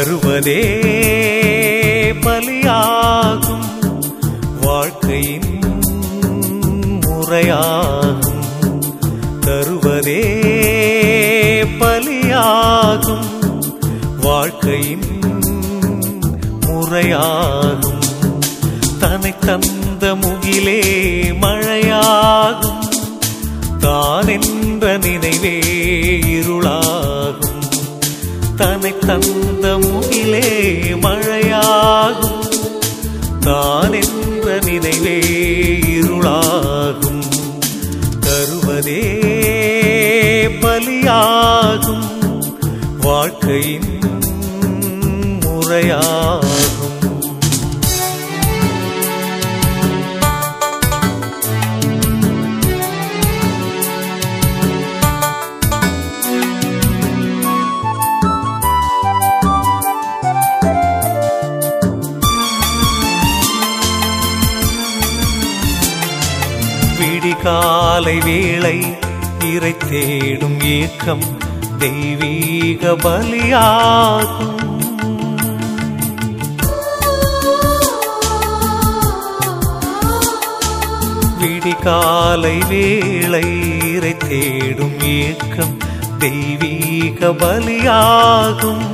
தருவதே பலியாகும் வாழ்க்கையின் முறையாகும் தருவதே பலியாகும் வாழ்க்கையின் முறையாகும் தன்னை தந்த முகிலே மழையாகும் தான் என்ற நினைவே இருளாகும் தன்னை தந்த முகிலே மழையாகும் தான் என்ற நினைவே இருளாகும் தருவதே பலியாகும் வாழ்க்கையின் முறையாகும் விடிகாலை வேளை இறை தேடும் ஏக்கம் தெய்வீக பலியாகும் விடிகாலை வேளை இறை தேடும் ஏக்கம் தெய்வீக பலியாகும்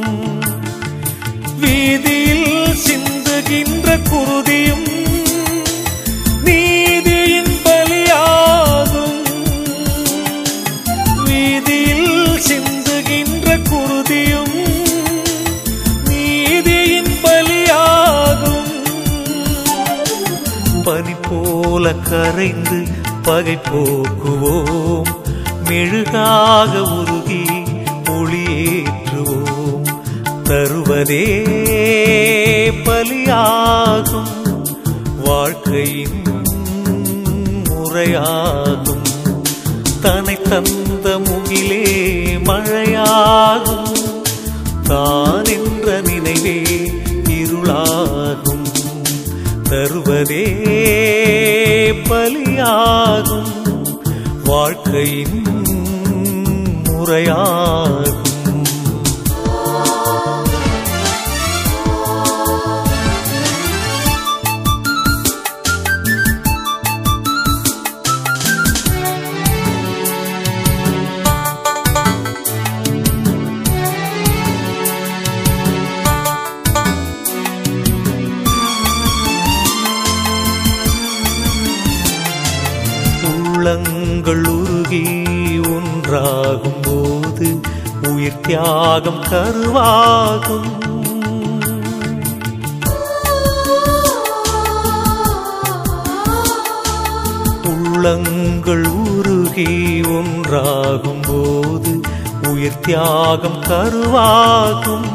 வீதியில் சிந்துகின்ற குருதியும் நீதியின் பலியாகும் வீதியில் சிந்துகின்ற குருதியும் நீதியின் பலியாகும் பனி போல கரைந்து பகை போக்குவோம் மெழுகாக உருகி ஒளியேற்றுவோம் தருவதே பலியாகும் வாழ்க்கையின் முறையாகும் தன்னை தந்த முகிலே மழையாகும் தான் என்ற நினைவே இருளாகும் தருவதே பலியாகும் வாழ்க்கையின் முறையாகும் உள்ளங்கள் உருகி ஒன்றாகும் போது உயிர் தியாகம் கருவாகும் உள்ளங்கள் உருகி ஒன்றாகும் போது உயிர் தியாகம் கருவாகும்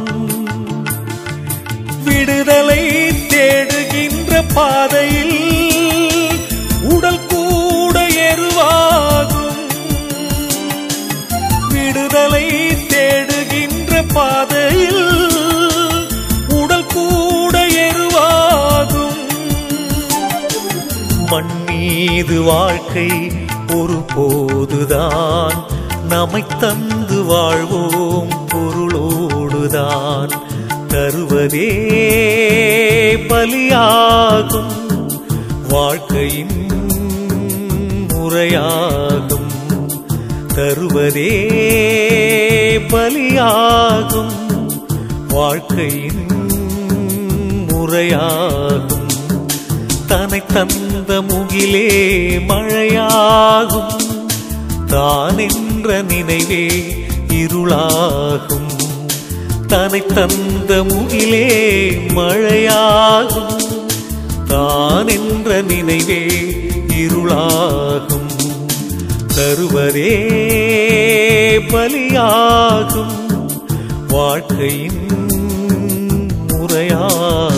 விடுதலை தேடுகின்ற பாதையில் உடல் கூட எருவாகும் விடுதலை தேடுகின்ற பாதையில் உடல் கூட எருவாகும் மண் மீது வாழ்க்கை ஒரு போதுதான் நம்மை தந்து வாழ்வோம் பொருளோடுதான் தருவதே பலியாகும் வாழ்க்கையின் முறையாகும் தருவதே பலியாகும் வாழ்க்கையின் முறையாகும் தன்னை தந்த முகிலே மழையாகும் தான் என்ற நினைவே இருளாகும் தன்னை தந்த முகிலே மழையாகும் தான் என்ற நினைவே இருளாகும் தருவதே பலியாகும் வாழ்க்கையின் முறையாகும்